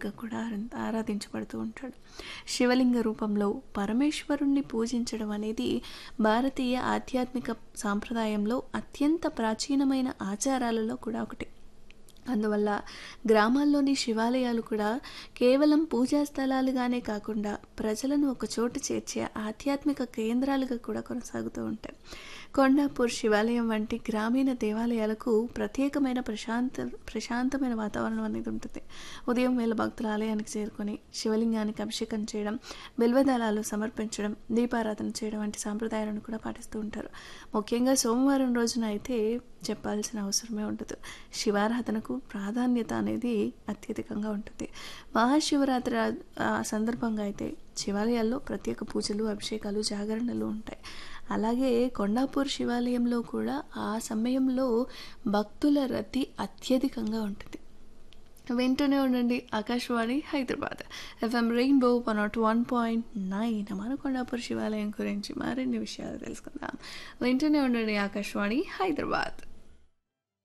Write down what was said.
శివుడిగా కూడా ఆరా- ఆరాధించబడుతూ ఉంటాడు శివలింగ రూపంలో పరమేశ్వరుణ్ణి పూజించడం అనేది భారతీయ ఆధ్యాత్మిక సాంప్రదాయంలో అత్యంత ప్రాచీనమైన ఆచారాలలో కూడా ఒకటి అందువల్ల గ్రామాల్లోని శివాలయాలు కూడా కేవలం పూజా స్థలాలుగానే కాకుండా ప్రజలను ఒక చోటు చేర్చే ఆధ్యాత్మిక కేంద్రాలుగా కూడా కొనసాగుతూ ఉంటాయి కొండాపూర్ శివాలయం వంటి గ్రామీణ దేవాలయాలకు ప్రత్యేకమైన ప్రశాంత ప్రశాంతమైన వాతావరణం అనేది ఉంటుంది ఉదయం వేళ భక్తుల ఆలయానికి చేరుకొని శివలింగానికి అభిషేకం చేయడం బిల్వదళాలు సమర్పించడం దీపారాధన చేయడం వంటి సాంప్రదాయాలను కూడా పాటిస్తూ ఉంటారు ముఖ్యంగా సోమవారం రోజున అయితే చెప్పాల్సిన అవసరమే ఉండదు శివారాధనకు ప్రాధాన్యత అనేది అత్యధికంగా ఉంటుంది మహాశివరాత్రి ఆ- ఆ సందర్భంగా అయితే శివాలయాల్లో ప్రత్యేక పూజలు అభిషేకాలు జాగరణలు ఉంటాయి అలాగే కొండాపూర్ శివాలయంలో కూడా ఆ సమయంలో భక్తుల రద్దీ అత్యధికంగా ఉంటుంది వింటూనే ఉండండి Akashvani Hyderabad FM rainbow one nought one point nine మన కొండాపూర్ శివాలయం గురించి మరిన్ని విషయాలు తెలుసుకుందాం వింటూనే ఉండండి ఆకాశవాణి హైదరాబాద్